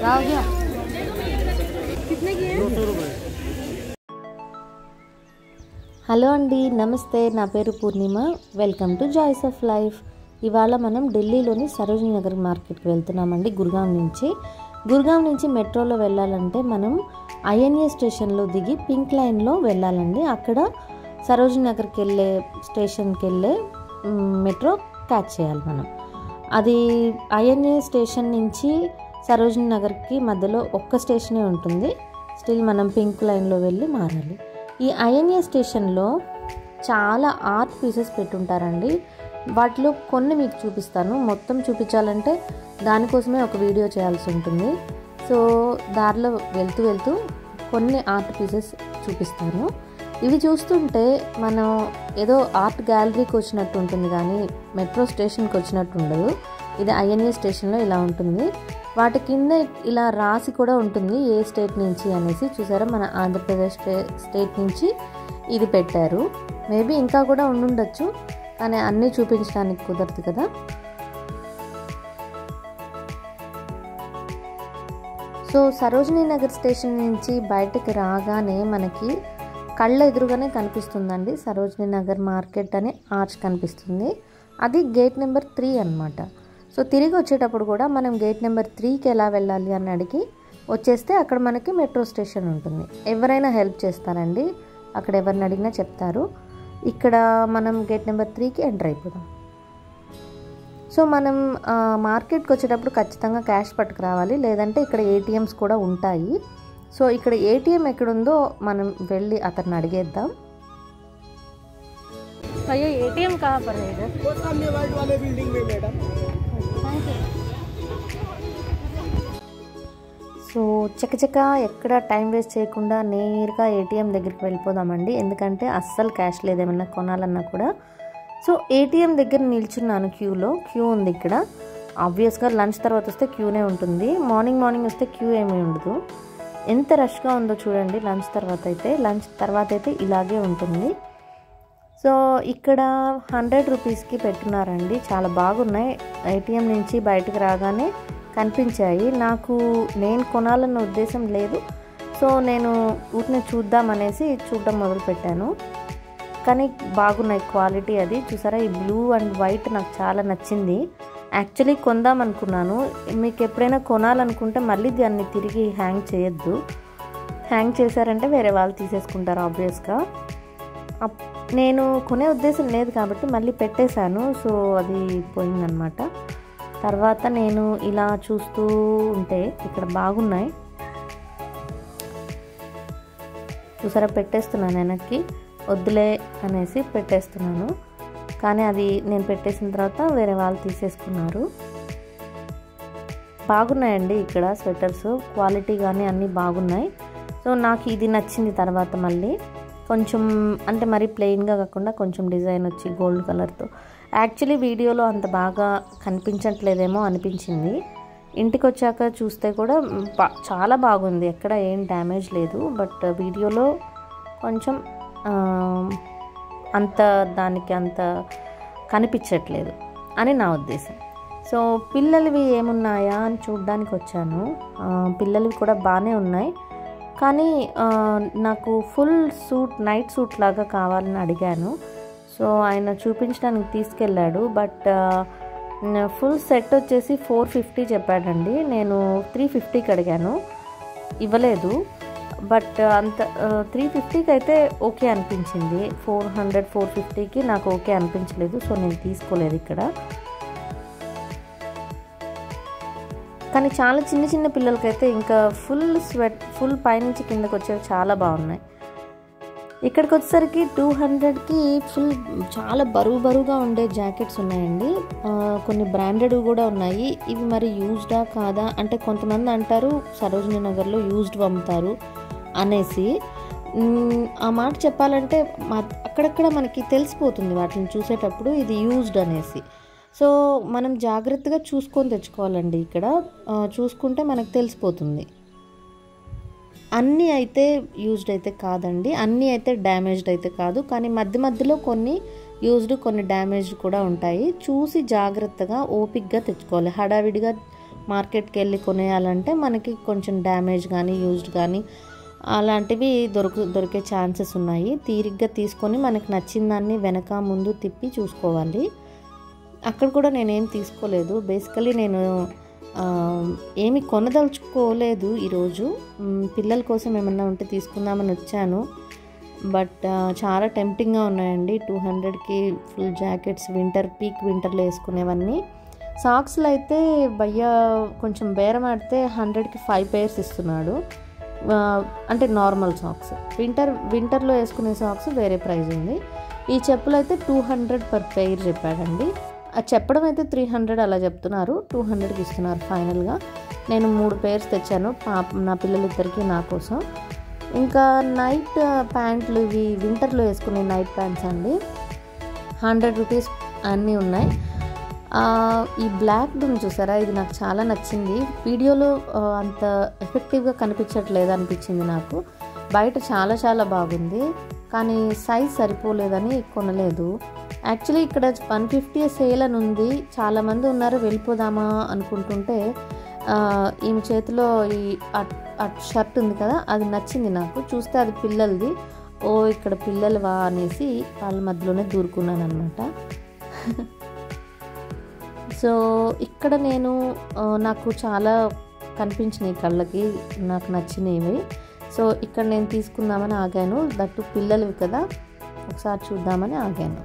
बड़ा हो गया कितने की है హలో అండి నమస్తే నా పేరు Purnima welcome to joys of life ఇవాళ మనం ఢిల్లీలోని సరోజినీ నగర్ మార్కెట్కి వెళ్తున్నామండి గుర్గాం నుంచి గుర్గాం నుంచి మెట్రోలో వెళ్ళాలంటే మనం ఐఎన్ఏ స్టేషన్లో దిగి పింక్ లైన్లో వెళ్ళాలండి అక్కడ సరోజినీ నగర్కి వెళ్ళే స్టేషన్కి వెళ్ళే మ్, మెట్రో క్యాచ్ చేయాలి మనం అది ఐఎన్ఏ స్టేషన్ నుంచి సరోజినీ నగర్కి మధ్యలో ఒక్క స్టేషనే ఉంటుంది స్టిల్ మనం పింక్ లైన్లో వెళ్ళి మారాలి ఈ ఐఎన్ఏ స్టేషన్లో చాలా ఆర్ట్ పీసెస్ పెట్టుంటారండి వాటిలో కొన్ని మీకు చూపిస్తాను మొత్తం చూపించాలంటే దానికోసమే ఒక వీడియో చేయాల్సి ఉంటుంది సో దారిలో వెళ్తూ వెళ్తూ కొన్ని ఆర్ట్ పీసెస్ చూపిస్తాను ఇవి చూస్తుంటే మనం ఏదో ఆర్ట్ గ్యాలరీకి వచ్చినట్టు ఉంటుంది కానీ మెట్రో స్టేషన్కి వచ్చినట్టు ఉండదు ఇది ఐఎన్ఏ స్టేషన్లో ఇలా ఉంటుంది వాటి కింద ఇలా రాసి కూడా ఉంటుంది ఏ స్టేట్ నుంచి అనేసి చూసారా మన ఆంధ్రప్రదేశ్ స్టే- స్టేట్ నుంచి ఇది పెట్టారు మేబీ ఇంకా కూడా ఉండుండొచ్చు కానీ అన్నీ చూపించడానికి కుదరదు కదా సో సరోజినీ నగర్ స్టేషన్ నుంచి బయటకు రాగానే మనకి కళ్ళ ఎదురుగానే కనిపిస్తుందండి సరోజినీ నగర్ మార్కెట్ అనే ఆర్చ్ కనిపిస్తుంది అది గేట్ నెంబర్ త్రీ అనమాట సో తిరిగి వచ్చేటప్పుడు కూడా మనం గేట్ నెంబర్ త్రీకి ఎలా వెళ్ళాలి అని అడిగి వచ్చేస్తే అక్కడ మనకి మెట్రో స్టేషన్ ఉంటుంది ఎవరైనా హెల్ప్ చేస్తారండి అక్కడ ఎవరిని అడిగినా చెప్తారు ఇక్కడ మనం గేట్ నెంబర్ త్రీకి ఎంటర్ అయిపోదాం సో మనం ఆ, మార్కెట్కి వచ్చేటప్పుడు ఖచ్చితంగా క్యాష్ పట్టుకురావాలి లేదంటే ఇక్కడ ఏటీఎమ్స్ కూడా ఉంటాయి సో ఇక్కడ ఏటీఎం ఎక్కడుందో మనం వెళ్ళి అతన్ని అడిగేద్దాం भैया एटीएम कहाँ पर है इधर वो सामने वाइट वाले बिल्डिंग में मैडम थैंक यू సో చకచక ఎక్కడ టైం వేస్ట్ చేయకుండా నేరుగా ఏటీఎం దగ్గరికి వెళ్ళిపోదామండి ఎందుకంటే అస్సలు క్యాష్ లేదు ఏమన్నా కొనాలన్నా కూడా సో ఏటీఎం దగ్గర నిల్చున్నాను క్యూలో క్యూ ఉంది ఇక్కడ ఆబ్వియస్గా లంచ్ తర్వాత వస్తే క్యూనే ఉంటుంది మార్నింగ్ మార్నింగ్ వస్తే క్యూ ఏమీ ఉండదు ఎంత రష్గా ఉందో చూడండి లంచ్ తర్వాత అయితే లంచ్ తర్వాత అయితే ఇలాగే ఉంటుంది సో ఇక్కడ హండ్రెడ్ రూపీస్కి పెట్టున్నారండి చాలా బాగున్నాయి ఏటీఎం నుంచి బయటకు రాగానే కనిపించాయి నాకు నేను కొనాలన్న ఉద్దేశం లేదు సో నేను ఊరిని చూద్దాం అనేసి చూడడం మొదలుపెట్టాను కానీ బాగున్నాయి క్వాలిటీ అది చూసారా ఈ బ్లూ అండ్ వైట్ నాకు చాలా నచ్చింది యాక్చువల్లీ కొందాం అనుకున్నాను మీకు ఎప్పుడైనా కొనాలనుకుంటే మళ్ళీ దాన్ని తిరిగి హ్యాంగ్ చేయొద్దు హ్యాంగ్ చేశారంటే వేరే వాళ్ళు తీసేసుకుంటారు ఆబ్వియస్గా అప్- నేను కొనే ఉద్దేశం లేదు కాబట్టి మళ్ళీ పెట్టేశాను సో అది పోయిందనమాట తర్వాత నేను ఇలా చూస్తూ ఉంటే ఇక్కడ బాగున్నాయి చూసారా పెట్టేస్తున్నాను వెనక్కి వద్దులే అనేసి పెట్టేస్తున్నాను కానీ అది నేను పెట్టేసిన తర్వాత వేరే వాళ్ళు తీసేసుకున్నారు బాగున్నాయండి ఇక్కడ స్వెటర్స్ క్వాలిటీ కానీ అన్నీ బాగున్నాయి సో నాకు ఇది నచ్చింది తర్వాత మళ్ళీ కొంచెం అంటే మరి ప్లెయిన్గా కాకుండా కొంచెం డిజైన్ వచ్చి గోల్డ్ కలర్తో యాక్చువల్లీ వీడియోలో అంత బాగా కనిపించట్లేదేమో అనిపించింది ఇంటికి వచ్చాక చూస్తే కూడా బా- చాలా బాగుంది ఎక్కడ ఏం డ్యామేజ్ లేదు బట్ వీడియోలో కొంచెం ఆ, అంత దానికి అంత కనిపించట్లేదు అని నా ఉద్దేశం సో పిల్లలవి ఏమున్నాయా అని చూడ్డానికి వచ్చాను ఆ, పిల్లలవి కూడా బాగానే ఉన్నాయి కానీ ఆ, నాకు ఫుల్ సూట్ నైట్ సూట్ లాగా కావాలని అడిగాను సో ఆయన చూపించడానికి తీసుకెళ్ళాడు బట్ ఫుల్ సెట్ వచ్చేసి ఫోర్ ఫిఫ్టీ చెప్పాడండి నేను త్రీ ఫిఫ్టీకి అడిగాను ఇవ్వలేదు బట్ అంత త్రీ ఫిఫ్టీకి అయితే ఓకే అనిపించింది ఫోర్ హండ్రెడ్ ఫోర్ ఫిఫ్టీకి నాకు ఓకే అనిపించలేదు సో నేను తీసుకోలేదు ఇక్కడ కానీ చాలా చిన్న చిన్న పిల్లలకైతే ఇంకా ఫుల్ స్వెట్ ఫుల్ పైనుంచి కిందకి వచ్చేవి చాలా బాగున్నాయి ఇక్కడికి వచ్చేసరికి టూ హండ్రెడ్కి ఫుల్ చాలా బరువు బరువుగా ఉండే జాకెట్స్ ఉన్నాయండి ఆ, కొన్ని బ్రాండెడ్ కూడా ఉన్నాయి ఇవి మరి యూజ్డా కాదా అంటే కొంతమంది అంటారు సరోజినీ నగర్లో యూజ్డ్ అమ్ముతారు అనేసి మ్, ఆ మాట చెప్పాలంటే మా- అక్కడక్కడ మనకి తెలిసిపోతుంది వాటిని చూసేటప్పుడు ఇది యూజ్డ్ అనేసి సో మనం జాగ్రత్తగా చూసుకొని తెచ్చుకోవాలండి ఇక్కడ ఆ, చూసుకుంటే మనకు తెలిసిపోతుంది అన్నీ అయితే యూజ్డ్ అయితే కాదండి అన్నీ అయితే డ్యామేజ్డ్ అయితే కాదు కానీ మధ్య మధ్యలో కొన్ని యూజ్డ్ కొన్ని డ్యామేజ్డ్ కూడా ఉంటాయి చూసి జాగ్రత్తగా ఓపిక్గా తెచ్చుకోవాలి హడావిడిగా మార్కెట్కి వెళ్ళి కొనేయాలంటే మనకి కొంచెం డ్యామేజ్ కానీ యూజ్డ్ కానీ అలాంటివి దొరకు దొరికే ఛాన్సెస్ ఉన్నాయి తీరిగ్గా తీసుకొని మనకి నచ్చిన దాన్ని వెనక ముందు తిప్పి చూసుకోవాలి అక్కడ కూడా నేనేం తీసుకోలేదు బేసికలీ నేను ఆ, ఏమి కొనదలుచుకోలేదు ఈరోజు మ్, పిల్లల కోసం ఏమన్నా ఉంటే తీసుకుందామని వచ్చాను బట్ ఆ, చాలా టెంప్టింగ్గా ఉన్నాయండి టూ హండ్రెడ్కి ఫుల్ జాకెట్స్ వింటర్ పీక్ వింటర్లో వేసుకునేవన్నీ సాక్స్లు అయితే భయ్య కొంచెం బేరం ఆడితే హండ్రెడ్కి ఫైవ్ పేర్స్ ఇస్తున్నాడు ఆ, అంటే నార్మల్ సాక్స్ వింటర్ వింటర్లో వేసుకునే సాక్స్ వేరే ప్రైస్ ఉంది ఈ చెప్పులు అయితే టూ హండ్రెడ్ పర్ పెయిర్ చెప్పాడండి అది చెప్పడం అయితే త్రీ హండ్రెడ్ అలా చెప్తున్నారు టూ హండ్రెడ్కి ఇస్తున్నారు ఫైనల్గా నేను మూడు పేర్స్ తెచ్చాను పాప నా పిల్లలిద్దరికి నా కోసం ఇంకా నైట్ ప్యాంట్లు ఇవి వింటర్లో వేసుకునే నైట్ ప్యాంట్స్ అండి హండ్రెడ్ రూపీస్ అన్నీ ఉన్నాయి ఆ, ఈ బ్లాక్ దుమ్ చూసారా ఇది నాకు చాలా నచ్చింది వీడియోలో ఆ, అంత ఎఫెక్టివ్గా కనిపించట్లేదు అనిపించింది నాకు బయట చాలా చాలా బాగుంది కానీ సైజ్ సరిపోలేదని కొనలేదు యాక్చువల్లీ ఇక్కడ వన్ ఫిఫ్టీ సేల్ అని ఉంది చాలామంది ఉన్నారు వెళ్ళిపోదామా అనుకుంటుంటే ఆ, ఈమె చేతిలో ఈ అట్ షర్ట్ ఉంది కదా అది నచ్చింది నాకు చూస్తే అది పిల్లలది ఓ ఇక్కడ పిల్లలవా అనేసి వాళ్ళ మధ్యలోనే దూరుకున్నాను అనమాట సో ఇక్కడ నేను ఆ, నాకు చాలా కనిపించినాయి కళ్ళకి నాకు నచ్చినవి సో ఇక్కడ నేను తీసుకుందామని ఆగాను దట్టు పిల్లలవి కదా ఒకసారి చూద్దామని ఆగాను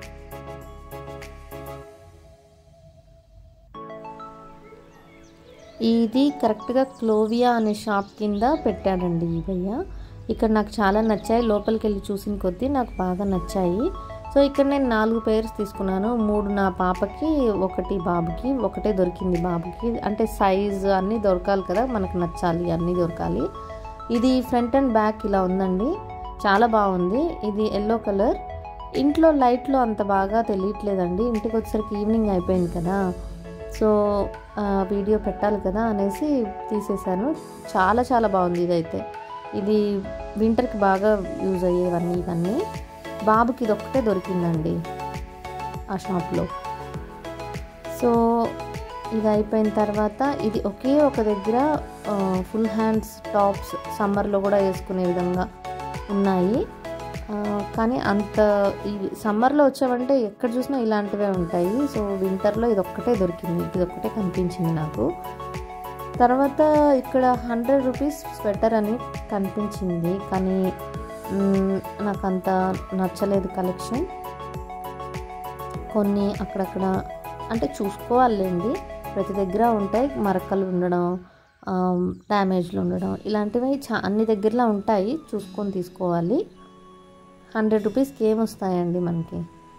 ఇది కరెక్ట్గా క్లోవియా అనే షాప్ కింద పెట్టాడండి ఈ భయ్య ఇక్కడ నాకు చాలా నచ్చాయి లోపలికి వెళ్ళి చూసిన కొద్దీ నాకు బాగా నచ్చాయి సో ఇక్కడ నేను నాలుగు పేర్స్ తీసుకున్నాను మూడు నా పాపకి ఒకటి బాబుకి ఒకటే దొరికింది బాబుకి అంటే సైజ్ అన్నీ దొరకాలి కదా మనకు నచ్చాలి అన్నీ దొరకాలి ఇది ఫ్రంట్ అండ్ బ్యాక్ ఇలా ఉందండి చాలా బాగుంది ఇది ఎల్లో కలర్ ఇంట్లో లైట్లో అంత బాగా తెలియట్లేదండి ఇంటికి వచ్చేసరికి ఈవినింగ్ అయిపోయింది కదా సో ఆ, వీడియో పెట్టాలి కదా అనేసి తీసేశాను చాలా చాలా బాగుంది ఇదైతే ఇది వింటర్కి బాగా యూజ్ అయ్యేవన్నీ ఇవన్నీ బాబుకి ఇది ఒక్కటే దొరికిందండి ఆ షాప్లో సో ఇది అయిపోయిన తర్వాత ఇది ఒకే ఒక దగ్గర ఫుల్ హ్యాండ్స్ టాప్స్ సమ్మర్లో కూడా వేసుకునే విధంగా ఉన్నాయి ఆ, కానీ అంత ఈ సమ్మర్లో వచ్చామంటే ఎక్కడ చూసినా ఇలాంటివే ఉంటాయి సో వింటర్లో ఇది ఒక్కటే దొరికింది ఇది ఒక్కటే కనిపించింది నాకు తర్వాత ఇక్కడ హండ్రెడ్ రూపీస్ స్వెటర్ అని కనిపించింది కానీ మ్, నాకు అంత నచ్చలేదు కలెక్షన్ కొన్ని అక్కడక్కడ అంటే చూసుకోవాలండి ప్రతి దగ్గర ఉంటాయి మరకలు ఉండడం డ్యామేజ్లు ఉండడం ఇలాంటివి చా అన్ని దగ్గరలో ఉంటాయి చూసుకొని తీసుకోవాలి హండ్రెడ్ రూపీస్కి ఏమొస్తాయండి మనకి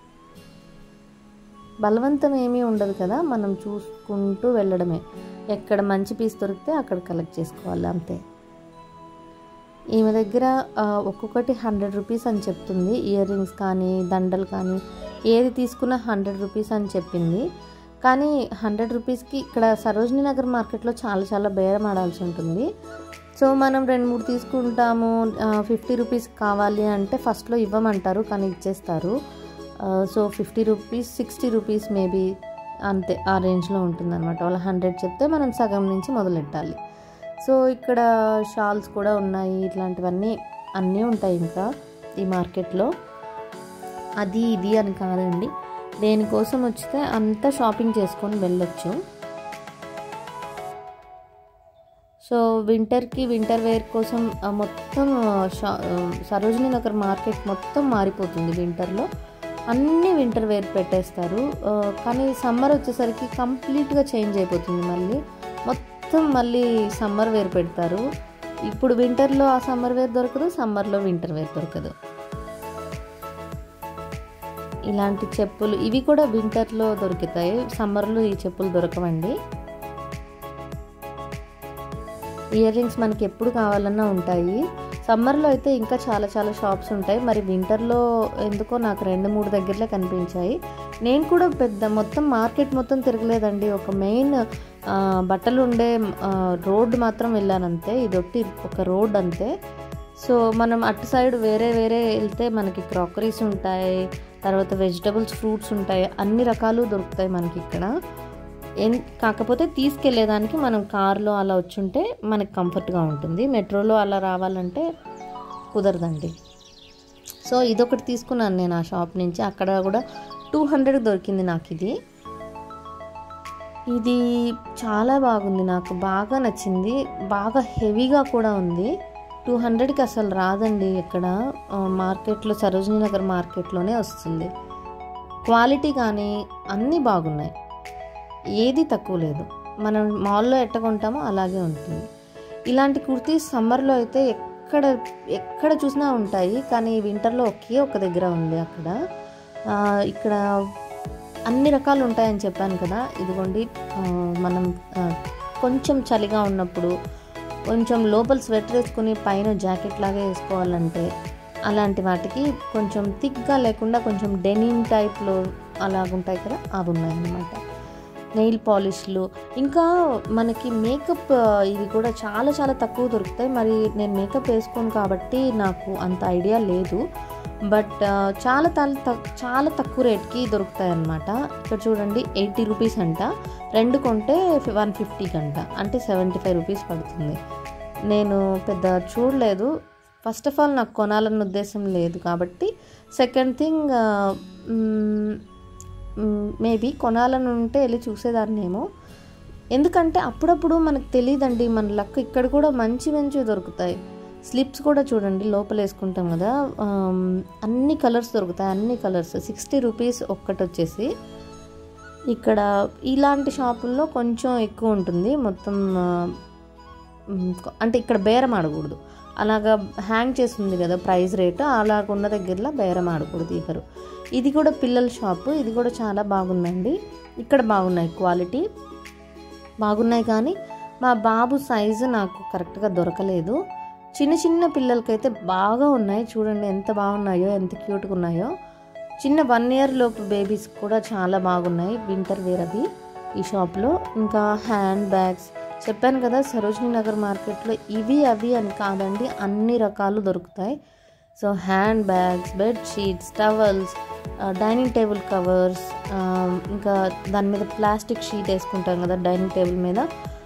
బలవంతం ఏమీ ఉండదు కదా మనం చూసుకుంటూ వెళ్ళడమే ఎక్కడ మంచి పీస్ దొరికితే అక్కడ కలెక్ట్ చేసుకోవాలి అంతే ఈమె దగ్గర ఆ, ఒక్కొక్కటి హండ్రెడ్ రూపీస్ అని చెప్తుంది ఇయర్ రింగ్స్ కానీ దండలు కానీ ఏది తీసుకున్నా హండ్రెడ్ రూపీస్ అని చెప్పింది కానీ హండ్రెడ్ రూపీస్కి ఇక్కడ సరోజినీ నగర్ మార్కెట్లో చాలా చాలా బేరం ఆడాల్సి ఉంటుంది సో మనం రెండు మూడు తీసుకుంటాము ఫిఫ్టీ రూపీస్ కావాలి అంటే ఫస్ట్లో ఇవ్వమంటారు కానీ ఇచ్చేస్తారు so fifty rupees sixty rupees maybe అంతే ఆ రేంజ్లో ఉంటుందన్నమాట వాళ్ళు హండ్రెడ్ చెప్తే మనం సగం నుంచి మొదలెట్టాలి సో ఇక్కడ షాల్స్ కూడా ఉన్నాయి ఇట్లాంటివన్నీ అన్నీ ఉంటాయి ఇంకా ఈ మార్కెట్లో అది ఇది అని కాదండి దేనికోసం వచ్చితే అంతా షాపింగ్ చేసుకొని వెళ్ళొచ్చు సో వింటర్కి వింటర్ వేర్ కోసం ఆ, మొత్తం ఆ, షా ఆ, సరోజినీ నగర్ మార్కెట్ మొత్తం మారిపోతుంది వింటర్లో అన్ని వింటర్ వేర్ పెట్టేస్తారు ఆ, కానీ సమ్మర్ వచ్చేసరికి కంప్లీట్గా చేంజ్ అయిపోతుంది మళ్ళీ మొత్తం మళ్ళీ సమ్మర్ వేర్ పెడతారు ఇప్పుడు వింటర్లో ఆ సమ్మర్ వేర్ దొరకదు సమ్మర్లో వింటర్ వేర్ దొరకదు ఇలాంటి చెప్పులు ఇవి కూడా వింటర్లో దొరుకుతాయి సమ్మర్లో ఈ చెప్పులు దొరకవండి ఇయర్ రింగ్స్ మనకి ఎప్పుడు కావాలన్నా ఉంటాయి సమ్మర్లో అయితే ఇంకా చాలా చాలా షాప్స్ ఉంటాయి మరి వింటర్లో ఎందుకో నాకు రెండు మూడు దగ్గరలో కనిపించాయి నేను కూడా పెద్ద మొత్తం మార్కెట్ మొత్తం తిరగలేదండి ఒక మెయిన్ ఆ, బట్టలు ఉండే ఆ, రోడ్ మాత్రం వెళ్ళానంతే ఇదొట్టి ఒక రోడ్ అంతే సో మనం అటు సైడ్ వేరే వేరే వెళ్తే మనకి క్రాకరీస్ ఉంటాయి తర్వాత వెజిటబుల్స్ ఫ్రూట్స్ ఉంటాయి అన్ని రకాలు దొరుకుతాయి మనకి ఇక్కడ ఏం కాకపోతే తీసుకెళ్ళేదానికి మనం కార్లో అలా వచ్చుంటే మనకి కంఫర్ట్గా ఉంటుంది మెట్రోలో అలా రావాలంటే కుదరదండి సో ఇదొకటి తీసుకున్నాను నేను ఆ షాప్ నుంచి అక్కడ కూడా టూ హండ్రెడ్ దొరికింది నాకు ఇది ఇది చాలా బాగుంది నాకు బాగా నచ్చింది బాగా హెవీగా కూడా ఉంది టూ హండ్రెడ్కి అసలు రాదండి ఇక్కడ ఆ, మార్కెట్లో సరోజినీ నగర్ మార్కెట్లోనే వస్తుంది క్వాలిటీ కానీ అన్నీ బాగున్నాయి ఏది తక్కువ లేదు మనం మాల్లో ఎట్ట కొంటామో అలాగే ఉంటుంది ఇలాంటి కుర్తీస్ సమ్మర్లో అయితే ఎక్కడ ఎక్కడ చూసినా ఉంటాయి కానీ వింటర్లో ఒకే ఒక దగ్గర ఉంది అక్కడ ఆ, ఇక్కడ అన్ని రకాలు ఉంటాయని చెప్పాను కదా ఇదిగోండి ఆ, మనం ఆ, కొంచెం చలిగా ఉన్నప్పుడు కొంచెం లోపల స్వెటర్ వేసుకుని పైన జాకెట్ లాగా వేసుకోవాలంటే అలాంటి వాటికి కొంచెం థిక్గా లేకుండా కొంచెం డెనిమ్ టైప్లో అలాగుంటాయి కదా అవి ఉన్నాయన్నమాట నెయిల్ పాలిష్లు ఇంకా మనకి మేకప్ ఆ, ఇవి కూడా చాలా చాలా తక్కువ దొరుకుతాయి మరి నేను మేకప్ వేసుకోను కాబట్టి నాకు అంత ఐడియా లేదు బట్ ఆ, చాలా చాలా తక్- చాలా తక్కువ రేట్కి దొరుకుతాయి అన్నమాట ఇక్కడ చూడండి ఎయిటీ రూపీస్ అంట రెండు కొంటే వన్ ఫిఫ్టీకి అంట అంటే సెవెంటీ ఫైవ్ రూపీస్ పడుతుంది నేను పెద్ద చూడలేదు ఫస్ట్ ఆఫ్ ఆల్ నాకు కొనాలన్న ఉద్దేశం లేదు కాబట్టి సెకండ్ థింగ్ మేబీ కొనాలని ఉంటే వెళ్ళి చూసేదాన్నేమో ఎందుకంటే అప్పుడప్పుడు మనకు తెలియదండి మన లక్ ఇక్కడ కూడా మంచి మంచివి దొరుకుతాయి స్లిప్స్ కూడా చూడండి లోపల వేసుకుంటాం కదా ఆమ్, అన్ని కలర్స్ దొరుకుతాయి అన్ని కలర్స్ సిక్స్టీ రూపీస్ ఒక్కటి వచ్చేసి ఇక్కడ ఇలాంటి షాపుల్లో కొంచెం ఎక్కువ ఉంటుంది మొత్తం ఆ, మ్, అంటే ఇక్కడ బేరం ఆడకూడదు అలాగా హ్యాంగ్ చేస్తుంది కదా ప్రైస్ రేట్ అలాగున్న దగ్గరలో బేరం ఆడకూడదు ఇవ్వరు ఇది కూడా పిల్లల షాపు ఇది కూడా చాలా బాగుందండి ఇక్కడ బాగున్నాయి క్వాలిటీ బాగున్నాయి కానీ మా బాబు సైజు నాకు కరెక్ట్గా దొరకలేదు చిన్న చిన్న పిల్లలకైతే బాగా ఉన్నాయి చూడండి ఎంత బాగున్నాయో ఎంత క్యూట్గా ఉన్నాయో చిన్న వన్ ఇయర్ లోపు బేబీస్ కూడా చాలా బాగున్నాయి వింటర్ వేర్ అవి ఈ షాప్లో ఇంకా హ్యాండ్ బ్యాగ్స్ చెప్పాను కదా సరోజినీ నగర్ మార్కెట్లో ఇవి అవి అని కాదండి అన్ని రకాలు దొరుకుతాయి so hand bags bed sheets towels dining table covers ఇంకా దాని మీద ప్లాస్టిక్ షీట్ వేసుకుంటాం కదా డైనింగ్ టేబుల్ మీద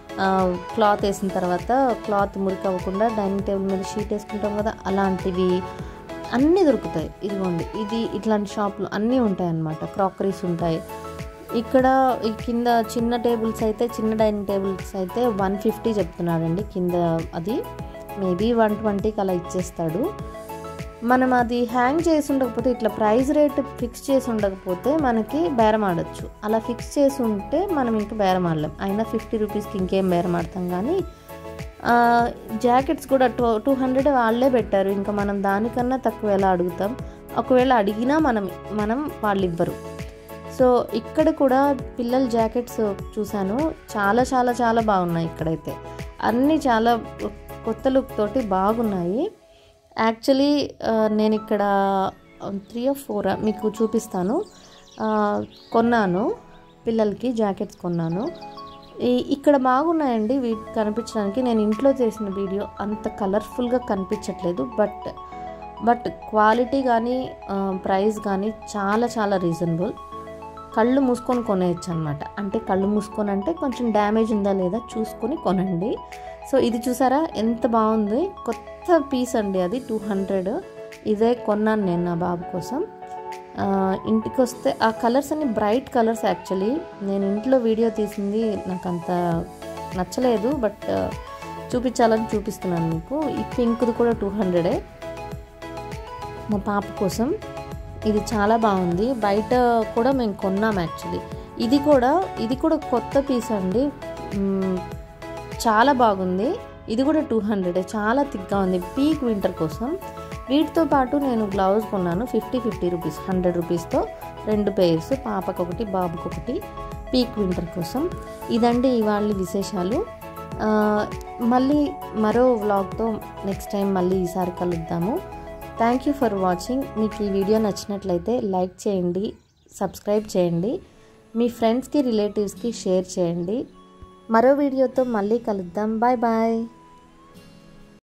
క్లాత్ వేసిన తర్వాత క్లాత్ మురికి అవ్వకుండా డైనింగ్ టేబుల్ మీద షీట్ వేసుకుంటాం కదా అలాంటివి అన్నీ దొరుకుతాయి ఇదిగోండి ఇది ఇట్లాంటి షాపులు అన్నీ ఉంటాయి అన్నమాట క్రాకరీస్ ఉంటాయి ఇక్కడ ఈ కింద చిన్న టేబుల్స్ అయితే చిన్న డైనింగ్ టేబుల్స్ అయితే వన్ ఫిఫ్టీ చెప్తున్నాడండి కింద అది మేబీ వన్ ట్వంటీకి అలా ఇచ్చేస్తాడు మనం అది హ్యాంగ్ చేసి ఉండకపోతే ఇట్లా ప్రైస్ రేట్ ఫిక్స్ చేసి ఉండకపోతే మనకి బేరం ఆడొచ్చు అలా ఫిక్స్ చేసి ఉంటే మనం ఇంకా బేరం ఆడలేం అయినా ఫిఫ్టీ రూపీస్కి ఇంకేం బేరం ఆడతాం కానీ ఆ, జాకెట్స్ కూడా టూ టూ హండ్రెడ్ వాళ్ళే పెట్టారు ఇంకా మనం దానికన్నా తక్కువ ఎలా అడుగుతాం ఒకవేళ అడిగినా మనం మనం వాళ్ళు ఇవ్వరు సో ఇక్కడ కూడా పిల్లల జాకెట్స్ చూశాను చాలా చాలా చాలా బాగున్నాయి ఇక్కడైతే అన్నీ చాలా కొత్త లుక్ తోటి బాగున్నాయి యాక్చువల్లీ నేను ఇక్కడ త్రీ ఆఫ్ ఫోర్ మీకు చూపిస్తాను ఆ, కొన్నాను పిల్లలకి జాకెట్స్ కొన్నాను ఈ ఇక్కడ బాగున్నాయండి వీటి కనిపించడానికి నేను ఇంట్లో చేసిన వీడియో అంత కలర్ఫుల్గా కనిపించట్లేదు బట్ బట్ క్వాలిటీ కానీ ప్రైస్ కానీ చాలా చాలా రీజనబుల్ కళ్ళు మూసుకొని కొనేయచ్చు అనమాట అంటే కళ్ళు మూసుకొని అంటే కొంచెం డ్యామేజ్ ఉందా లేదా చూసుకొని కొనండి సో ఇది చూసారా ఎంత బాగుంది కొత్త పీస్ అండి అది టూ హండ్రెడ్ ఇదే కొన్నాను నేను నా బాబు కోసం ఆ, ఇంటికి వస్తే ఆ కలర్స్ అన్ని బ్రైట్ కలర్స్ యాక్చువల్లీ నేను ఇంట్లో వీడియో తీసింది నాకు అంత నచ్చలేదు బట్ చూపించాలని చూపిస్తున్నాను మీకు ఈ పింక్ది కూడా టూ హండ్రెడే మా పాప కోసం ఇది చాలా బాగుంది బయట కూడా మేము కొన్నాం యాక్చువల్లీ ఇది కూడా ఇది కూడా కొత్త పీస్ అండి మ్మ్, చాలా బాగుంది ఇది కూడా టూ హండ్రెడ్ చాలా థిక్గా ఉంది పీక్ వింటర్ కోసం వీటితో పాటు నేను గ్లౌజ్ కొన్నాను ఫిఫ్టీ ఫిఫ్టీ రూపీస్ హండ్రెడ్ రూపీస్తో రెండు పేర్స్ పాపకు ఒకటి బాబుకి ఒకటి పీక్ వింటర్ కోసం ఇదండి ఇవాళ విశేషాలు ఆ, మళ్ళీ మరో వ్లాగ్తో నెక్స్ట్ టైం మళ్ళీ ఈసారి కలుద్దాము థ్యాంక్ యూ ఫర్ వాచింగ్ మీకు ఈ వీడియో నచ్చినట్లయితే లైక్ చేయండి సబ్స్క్రైబ్ చేయండి మీ ఫ్రెండ్స్కి రిలేటివ్స్కి షేర్ చేయండి మరో వీడియోతో మళ్ళీ కలుద్దాం బాయ్ బాయ్